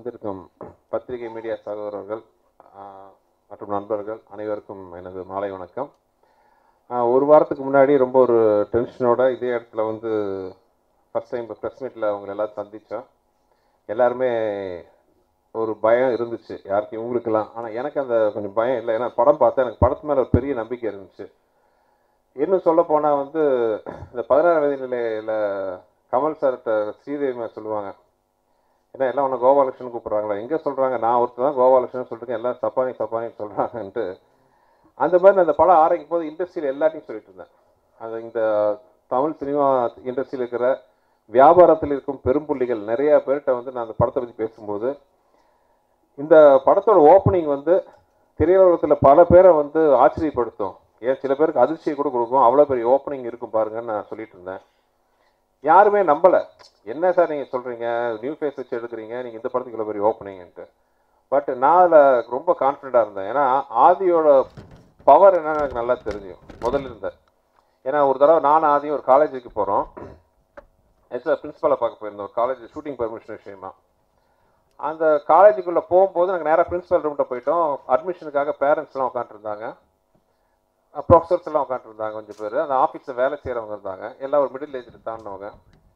வந்திருக்கும் பத்திரிகை மீடியா சகோதரர்கள் ஆஹ், மற்றும் நண்பர்கள் அனைவருக்கும் எனது மாலை வணக்கம் ஆஹ், ஒரு வாரத்துக்கு முன்னாடி ரொம்ப ஒரு டென்ஷனோட இதே இடத்துல வந்து ஃபஸ்ட் டைம் ப்ரெஸ் மீட்டில் அவங்க எல்லாரும் சந்தித்தோம் எல்லாருமே ஒரு பயம் இருந்துச்சு யாருக்கு இவங்களுக்கெல்லாம் ஆனால் எனக்கு அந்த கொஞ்சம் பயம் இல்லை ஏன்னா படம் பார்த்தா எனக்கு படத்து மேலே ஒரு பெரிய நம்பிக்கை இருந்துச்சு இன்னும் சொல்ல போனால் வந்து இந்த பதினாறு வயது நிலையில் கமல் சார்கிட்ட ஸ்ரீதேவி மேம் சொல்லுவாங்க ஏன்னா எல்லாம் ஒன்று கோபாலகிருஷ்ணன் கூப்பிட்றாங்களா எங்கே சொல்கிறாங்க நான் ஒருத்தர் தான் கோபாலகிருஷ்ணன் சொல்லிட்டு எல்லாம் சப்பானி சப்பானி சொல்கிறாங்கன்ட்டு அந்த மாதிரி நான் அந்த படம் ஆரம்பிக்கும் போது இண்டஸ்ட்ரியில் எல்லாத்தையும் சொல்லிட்டு இருந்தேன் அது இந்த தமிழ் சினிமா இண்டஸ்ட்ரியில் இருக்கிற வியாபாரத்தில் இருக்கும் பெரும்புள்ளிகள் நிறைய பேர்கிட்ட வந்து நான் அந்த படத்தை பற்றி பேசும்போது இந்த படத்தோட ஓப்பனிங் வந்து திரையுலகத்தில் பல பேரை வந்து ஆச்சரியப்படுத்தும் ஏன் சில பேருக்கு அதிர்ச்சியை கூட கொடுக்கும் அவ்வளோ பெரிய ஓப்பனிங் இருக்கும் பாருங்கன்னு நான் சொல்லிட்டு இருந்தேன் யாருமே நம்பலை என்ன சார் நீங்கள் சொல்கிறீங்க நியூ ஃபேஸ் வச்சு எடுக்கிறீங்க நீங்கள் இந்த படத்துக்கு இவ்வளோ பெரிய ஓப்பனிங்ன்ட்டு பட் நான் அதில் ரொம்ப கான்ஃபிடண்ட்டாக இருந்தேன் ஏன்னா ஆதியோட பவர் என்னன்னு எனக்கு நல்லா தெரியும் முதல்ல இருந்த ஏன்னா ஒரு தடவை நானும் ஆதியும் ஒரு காலேஜுக்கு போகிறோம் ஆக்சுவலாக பிரின்ஸிபலை பார்க்க போயிருந்தோம் ஒரு காலேஜ் ஷூட்டிங் பர்மிஷன் விஷயமா அந்த காலேஜுக்குள்ளே போகும்போது நாங்கள் நேராக பிரின்ஸிபல் ரூம்கிட்ட போயிட்டோம் அட்மிஷனுக்காக பேரண்ட்ஸ்லாம் உட்காந்துருந்தாங்க ப்ரொஃபஸர்ஸ் எல்லாம் உட்காந்துருந்தாங்க கொஞ்சம் பேர் அந்த ஆஃபீஸில் வேலை செய்கிறவங்க இருந்தாங்க எல்லாம் ஒரு மிடில் ஏஜில் தாண்டினவங்க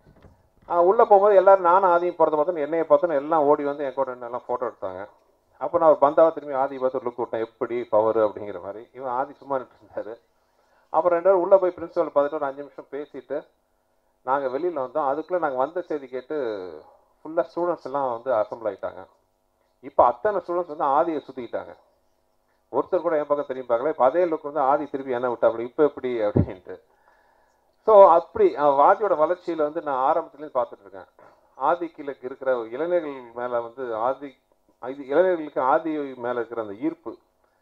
உள்ளே போகும்போது எல்லாரும் நானும் ஆதியும் போகிறத பார்த்தோன்னு என்னையை பார்த்தோன்னு எல்லாம் ஓடி வந்து என் கூட எல்லாம் ஃபோட்டோ எடுத்தாங்க அப்போ நான் ஒரு பந்தாவை திரும்பி ஆதி பார்த்து ஒரு லுக் விட்டேன் எப்படி பவர் அப்படிங்கிற மாதிரி இவன் ஆதி சும்மா நின்று இருந்தார் அப்புறம் ரெண்டு பேரும் உள்ளே போய் பிரின்ஸிபல் பார்த்துட்டு ஒரு அஞ்சு நிமிஷம் பேசிட்டு நாங்கள் வெளியில் வந்தோம் அதுக்குள்ளே நாங்கள் வந்த செய்தி கேட்டு ஃபுல்லாக ஸ்டூடெண்ட்ஸ் எல்லாம் வந்து அசம்பிள் ஆகிட்டாங்க இப்போ அத்தனை ஸ்டூடெண்ட்ஸ் வந்து ஆதியை சுற்றிக்கிட்டாங்க ஒருத்தர் கூட என் பக்கம் திரும்பி பார்க்கல இப்போ அதே லுக் வந்து ஆதி திருப்பி என்ன விட்டா அப்படி இப்போ எப்படி அப்படின்ட்டு ஸோ அப்படி அஹ், ஆதியோட வளர்ச்சியில் வந்து நான் ஆரம்பத்துலேருந்து பார்த்துட்டு இருக்கேன் ஆதிக்கில் இருக்கிற இளைஞர்கள் மேலே வந்து ஆதி இது இளைஞர்களுக்கு ஆதி மேலே இருக்கிற அந்த ஈர்ப்பு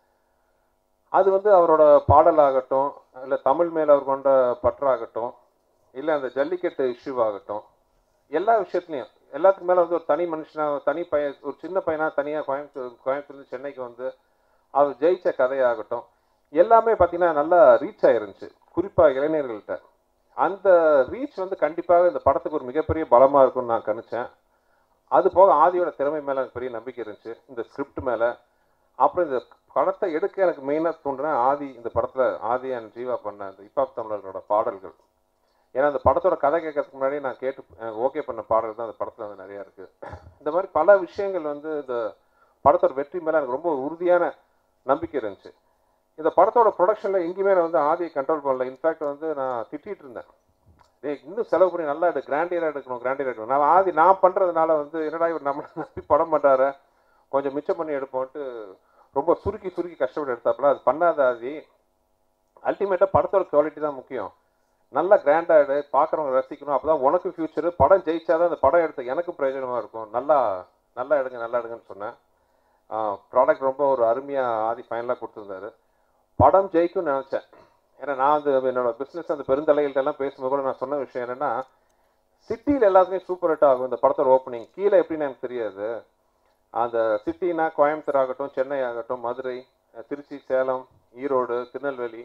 அது வந்து அவரோட பாடலாகட்டும் இல்லை தமிழ் மேலே அவர் கொண்ட பற்றாகட்டும் இல்லை அந்த ஜல்லிக்கட்டு இஷ்யூ ஆகட்டும் எல்லா விஷயத்துலையும் எல்லாத்துக்கு மேலே வந்து ஒரு தனி மனுஷனாக தனி பையன் ஒரு சின்ன பையனாக தனியாக கோயம்புத்தூர் கோயம்புத்தூர்லேருந்து சென்னைக்கு வந்து அவர் ஜெயிச்ச கதையாகட்டும் எல்லாமே பார்த்தீங்கன்னா நல்லா ரீச் ஆயிருந்துச்சு குறிப்பாக இளைஞர்கள்ட்ட அந்த ரீச் வந்து கண்டிப்பாக இந்த படத்துக்கு ஒரு மிகப்பெரிய பலமாக இருக்கும்னு நான் கணிச்சேன் அது போக ஆதியோட திறமை மேலே எனக்கு பெரிய நம்பிக்கை இருந்துச்சு இந்த ஸ்கிரிப்ட் மேலே அப்புறம் இந்த படத்தை எடுக்க எனக்கு மெயினாக தூண்டின ஆதி இந்த படத்தில் ஆதி அண்ட் ஜீவா பண்ண அந்த ஹிப்ஹாப் தமிழர்களோட பாடல்கள் ஏன்னா அந்த படத்தோட கதை கேட்கறதுக்கு முன்னாடி நான் கேட்டு ஓகே பண்ண பாடல் தான் அந்த படத்தில் வந்து நிறையா இருக்குது இந்த மாதிரி பல விஷயங்கள் வந்து இந்த படத்தோட வெற்றி மேலே எனக்கு ரொம்ப உறுதியான நம்பிக்கை இருந்துச்சு இந்த படத்தோட ப்ரொடக்ஷனில் எங்கேயுமே நான் வந்து ஆதியை கண்ட்ரோல் பண்ணல இன்ஃபேக்ட் வந்து நான் திட்டிகிட்டு இருந்தேன் டேய் இன்னும் செலவு பண்ணி நல்லா எடு கிராண்டியராக எடுக்கணும் கிராண்டியராக எடுக்கணும் நான் ஆதி நான் பண்ணுறதுனால வந்து என்னடா இவர் நம்மளை நம்பி படம் பண்ணுறாரு கொஞ்சம் மிச்சம் பண்ணி எடுப்போன்ட்டு ரொம்ப சுருக்கி சுருக்கி கஷ்டப்பட்டு எடுத்தாப்புல அது பண்ணாத ஆதி அல்டிமேட்டாக படத்தோட குவாலிட்டி தான் முக்கியம் நல்லா கிராண்டாக எடு பார்க்குறவங்க ரசிக்கணும் அப்போ தான் உனக்கு ஃபியூச்சரு படம் ஜெயிச்சாதான் அந்த படம் எடுத்த எனக்கு பிரயோஜனமாக இருக்கும் நல்லா நல்லா எடுங்க நல்லா எடுங்கன்னு சொன்னேன் ப்ராடக்ட் ரொம்ப ஒரு அருமையாக ஆதி ஃபைனலாக கொடுத்துருந்தாரு படம் ஜெயிக்கும்னு நினச்சேன் ஏன்னா நான் வந்து என்னோட பிஸ்னஸ் அந்த பெருந்தலைகள்ட்ட எல்லாம் பேசும்போது கூட நான் சொன்ன விஷயம் என்னென்னா சிட்டியில் எல்லாத்துலேயும் சூப்பர் ஹிட் ஆகும் இந்த படத்தோட ஓப்பனிங் கீழே எப்படின்னு எனக்கு தெரியாது அந்த சிட்டினா கோயம்புத்தூர் ஆகட்டும் சென்னை ஆகட்டும் மதுரை அஹ் திருச்சி சேலம் ஈரோடு திருநெல்வேலி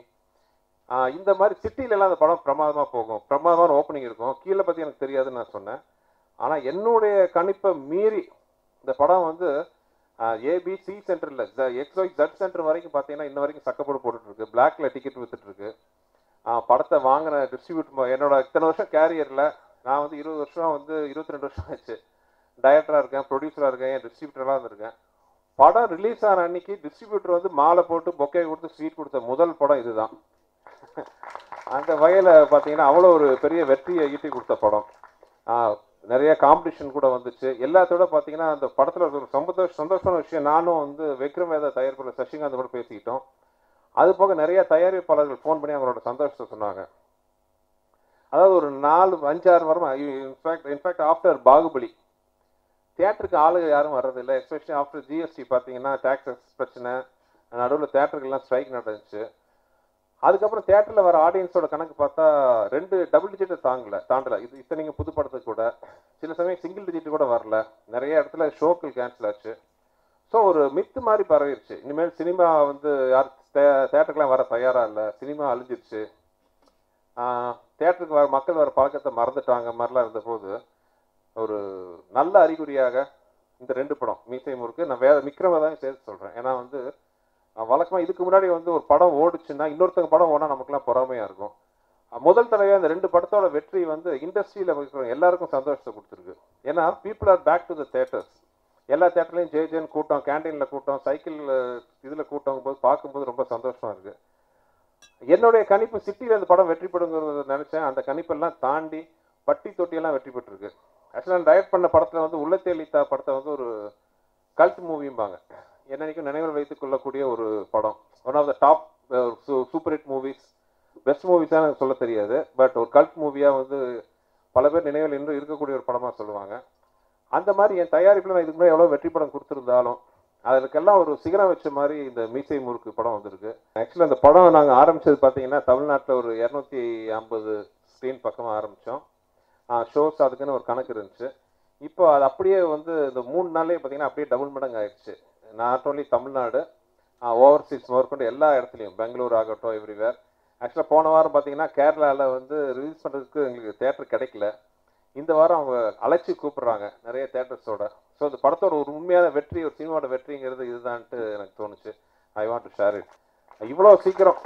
ஆஹ் இந்த மாதிரி சிட்டிலெல்லாம் அந்த படம் பிரமாதமாக போகும் பிரமாதமான ஓப்பனிங் இருக்கும் கீழே பற்றி எனக்கு தெரியாதுன்னு நான் சொன்னேன் ஆனால் என்னுடைய கணிப்பை மீறி இந்த படம் வந்து ஏபி சி சென்டரில் எக்ஸ் ஒய் ஜட் சென்டர் வரைக்கும் பார்த்தீங்கன்னா இன்ன வரைக்கும் சக்கப்போடு போட்டுட்ருக்கு பிளாக்ல டிக்கெட் வித்துட்ருக்கு படத்தை வாங்கின டிஸ்ட்ரிபியூட் என்னோட இத்தனை வருஷம் கேரியரில் நான் வந்து இருபது வருஷம் வந்து இருபத்தி ரெண்டு வருஷம் ஆச்சு டைரக்டராக இருக்கேன் ப்ரொடியூசராக இருக்கேன் என் டிஸ்ட்ரிபியூட்டராக இருந்திருக்கேன் படம் ரிலீஸ் ஆன அன்னைக்கு டிஸ்ட்ரிபியூட்டர் வந்து மாலை போட்டு பொக்கே கொடுத்து ஸ்வீட் கொடுத்த முதல் படம் இதுதான் அந்த வகையில் பார்த்தீங்கன்னா அவ்வளோ ஒரு பெரிய வெற்றியை ஈட்டி கொடுத்த படம் ஆஹ் நிறைய காம்படிஷன் கூட வந்துச்சு எல்லாத்தோட பார்த்தீங்கன்னா அந்த படத்தில் ஒரு சந்தோஷ சந்தோஷமான விஷயம் நானும் வந்து விக்ரம் வேதா தயாரிப்பாளர் சசிகாந்த் கூட பேசிக்கிட்டோம் அது போக நிறைய தயாரிப்பாளர்கள் ஃபோன் பண்ணி அவங்களோட சந்தோஷத்தை சொன்னாங்க அதாவது ஒரு நாலு அஞ்சாறு வாரமா இன்ஃபேக்ட் இன்ஃபேக்ட் ஆஃப்டர் பாகுபலி தியேட்டருக்கு ஆளுங்க யாரும் வர்றதில்லை எஸ்பெஷலி ஆஃப்டர் ஜிஎஸ்டி பார்த்தீங்கன்னா டேக்ஸஸ் பிரச்சனை நடுவில் தேட்டருக்கெல்லாம் ஸ்ட்ரைக் நடந்துச்சு அதுக்கப்புறம் தேட்டரில் வர ஆடியன்ஸோட கணக்கு பார்த்தா ரெண்டு டபுள் டிஜிட்டை தாங்கல தாண்டல இது இத்தனைங்க புது படத்துக்கு கூட சில சமயம் சிங்கிள் டிஜிட் கூட வரல நிறைய இடத்துல ஷோக்கள் கேன்சல் ஆச்சு ஸோ ஒரு மித்து மாதிரி பரவிருச்சு இனிமேல் சினிமா வந்து யார் தேட்டருக்குலாம் வர தயாராக இல்லை சினிமா அழிஞ்சிருச்சு தேட்டருக்கு வர மக்கள் வர பழக்கத்தை மறந்துட்டாங்க மாதிரிலாம் இருந்தபோது ஒரு நல்ல அறிகுறியாக இந்த ரெண்டு படம் மீசை முறுக்கு நான் வேற விக்ரம தான் சேர்த்து சொல்கிறேன் ஏன்னா வந்து வழக்கமாக இதுக்கு முன்னாடி வந்து ஒரு படம் ஓடுச்சுன்னா இன்னொருத்தங்க படம் ஓடினா நமக்குலாம் பொறாமையாக இருக்கும் அஹ் முதல் தடவையாக இந்த ரெண்டு படத்தோட வெற்றி வந்து இண்டஸ்ட்ரியில் இருக்கிற எல்லாருக்கும் சந்தோஷத்தை கொடுத்துருக்கு ஏன்னா people are back to the theatres எல்லா தேட்டர்லையும் ஜே ஜேன்னு கூட்டம் கேண்டீனில் கூட்டம் சைக்கிள் இதில் கூட்டம் போது பார்க்கும்போது ரொம்ப சந்தோஷமா இருக்கு என்னுடைய கணிப்பு சிட்டியில் இந்த படம் வெற்றி பெறுங்கிறத நினச்சேன் அந்த கணிப்பெல்லாம் தாண்டி பட்டி தொட்டியெல்லாம் வெற்றி பெற்றிருக்கு ஆக்சுவலாக நான் டயட் பண்ண படத்தில் வந்து உள்ளத்தே லீத்தா படத்தை வந்து ஒரு கல்ட் மூவிம்பாங்க என்னைக்கும் நினைவில் வைத்துக் கொள்ளக்கூடிய ஒரு படம் one of the top super hit movies best movies தான் எனக்கு சொல்ல தெரியாது பட் ஒரு கல்ட் மூவியாக வந்து பல பேர் நினைவில் இன்று இருக்கக்கூடிய ஒரு படமாக சொல்லுவாங்க அந்த மாதிரி என் தயாரிப்பில் நான் இதுக்கு முன்னாடி எவ்வளோ வெற்றி படம் கொடுத்துருந்தாலும் அதுக்கெல்லாம் ஒரு சிகரம் வச்ச மாதிரி இந்த மீசை முறுக்கு படம் வந்திருக்கு ஆக்சுவலாக அந்த படம் நாங்கள் ஆரம்பிச்சது பார்த்தீங்கன்னா தமிழ்நாட்டில் ஒரு இரநூத்தி ஐம்பது ஸ்க்ரீன் பக்கமாக ஆரம்பித்தோம் ஷோஸ் அதுக்குன்னு ஒரு கணக்கு இருந்துச்சு இப்போ அது அப்படியே வந்து இந்த மூணு நாள்லேயே பார்த்தீங்கன்னா அப்படியே டபுள் மடங்கு ஆயிடுச்சு நாட் ஓன்லி தமிழ்நாடு ஓவர்சீஸ் முதற்கொண்டு எல்லா இடத்துலையும் பெங்களூர் ஆகட்டும் எவ்ரிவேர் ஆக்சுவலாக போன வாரம் பார்த்தீங்கன்னா கேரளாவில் வந்து ரிலீஸ் பண்ணுறதுக்கு எங்களுக்கு தேட்டர் கிடைக்கல இந்த வாரம் அவங்க அழைச்சி கூப்பிடுறாங்க நிறைய தேட்டர்ஸோட ஸோ இந்த படத்தோட ஒரு உண்மையான வெற்றி ஒரு சினிமாவோட வெற்றிங்கிறது இதுதான்ட்டு எனக்கு தோணுச்சு I want to share it இவ்வளோ சீக்கிரம்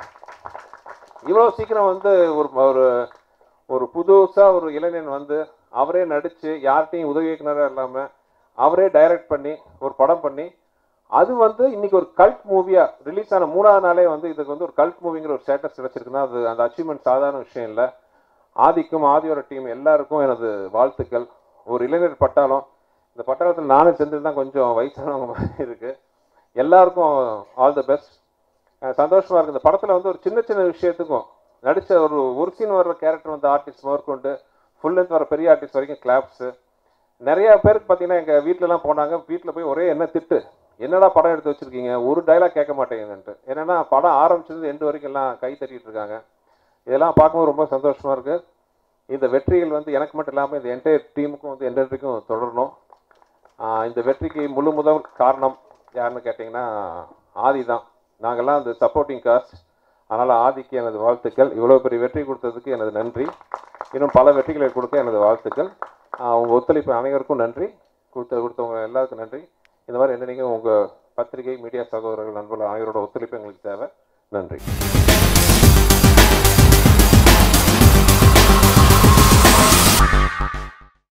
இவ்வளோ சீக்கிரம் வந்து ஒரு ஒரு ஒரு புதுசாக ஒரு இளைஞன் வந்து அவரே நடித்து யார்கிட்டையும் உதவி இயக்குனராக இல்லாமல் அவரே டைரக்ட் பண்ணி ஒரு படம் பண்ணி அது வந்து இன்னைக்கு ஒரு கல்ட் மூவியா ரிலீஸ் ஆன மூணாவது நாளே வந்து இதுக்கு வந்து ஒரு கல்ட் மூவிங்கிற ஒரு ஸ்டேட்டஸ் கிடைச்சிருக்குன்னா அது அந்த அச்சீவ்மெண்ட் சாதாரண விஷயம் இல்லை ஆதிக்கும் ஆதியோட டீம் எல்லாருக்கும் எனது வாழ்த்துக்கள் ஒரு இளைஞர் பட்டாளம் இந்த பட்டாளத்தில் நானும் செஞ்சது தான் கொஞ்சம் வயசானவங்க மாதிரி இருக்கு எல்லாருக்கும் ஆல் தி பெஸ்ட் சந்தோஷமா இருக்கு இந்த படத்தில் வந்து ஒரு சின்ன சின்ன விஷயத்துக்கும் நடித்த ஒரு ஒரு சீன் வர்ற கேரக்டர் வந்து ஆர்டிஸ்ட் முதற்கொண்டு ஃபுல் லென்த் வர பெரிய ஆர்டிஸ்ட் வரைக்கும் கிளாப்ஸு நிறைய பேருக்கு பார்த்தீங்கன்னா எங்கள் வீட்டிலலாம் போனாங்க வீட்டில் போய் ஒரே என்ன திட்டு என்னடா படம் எடுத்து வச்சிருக்கீங்க ஒரு டைலாக் கேட்க மாட்டேங்குதுன்ட்டு என்னன்னா படம் ஆரம்பிச்சது எண்டு வரைக்கும் எல்லாம் கை தட்டிட்டு இருக்காங்க இதெல்லாம் பார்க்கும்போது ரொம்ப சந்தோஷமா இருக்கு இந்த வெற்றிகள் வந்து எனக்கு மட்டும் இல்லாமல் இந்த என்டையர் டீமுக்கும் வந்து எந்த வரைக்கும் தொடரணும் ஆஹ் இந்த வெற்றிக்கு முழு முதல் காரணம் யாருன்னு கேட்டிங்கன்னா ஆதி தான் நாங்கள்லாம் அந்த சப்போர்ட்டிங் காஸ்ட் அதனால் ஆதிக்கு எனது வாழ்த்துக்கள் இவ்வளோ பெரிய வெற்றி கொடுத்ததுக்கு எனது நன்றி இன்னும் பல வெற்றிகளை கொடுக்க எனது வாழ்த்துக்கள் ஆஹ் உங்க ஒத்துழைப்பு அனைவருக்கும் நன்றி கொடுத்த கொடுத்தவங்க எல்லாருக்கும் நன்றி இந்த மாதிரி என்ன நீங்கள் உங்கள் பத்திரிகை மீடியா சகோதரர்கள் நண்பர்கள் அனைவரோட ஒத்துழைப்பு எங்களுக்கு தேவை நன்றி